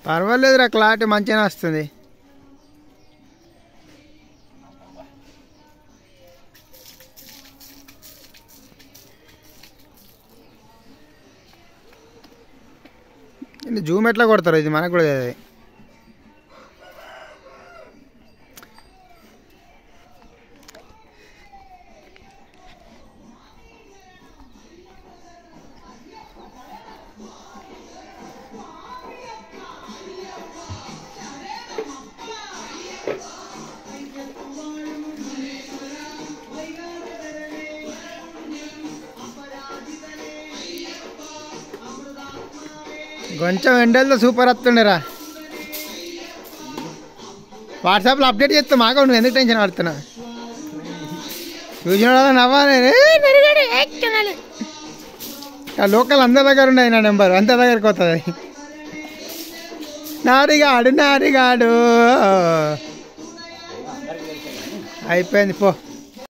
పర్వాలేదురా clarity మంచిగానే వస్తుంది Zoom ఎట్లా కొడతారు ఇది మనకు కూడా తెలియదు కొంచెం ఎండల్లో సూపర్ వస్తుండేరా వాట్సాప్లో అప్డేట్ చేస్తా మాకు నువ్వు ఎందుకు టెన్షన్ పడుతున్నా చూసిన వాళ్ళ నవ్వాలి లోకల్ అందరి దగ్గర ఉన్నాయి నా నెంబర్ అంత దగ్గరికి వస్తుంది నారిగాడు నారిగాడు అయిపోయింది పో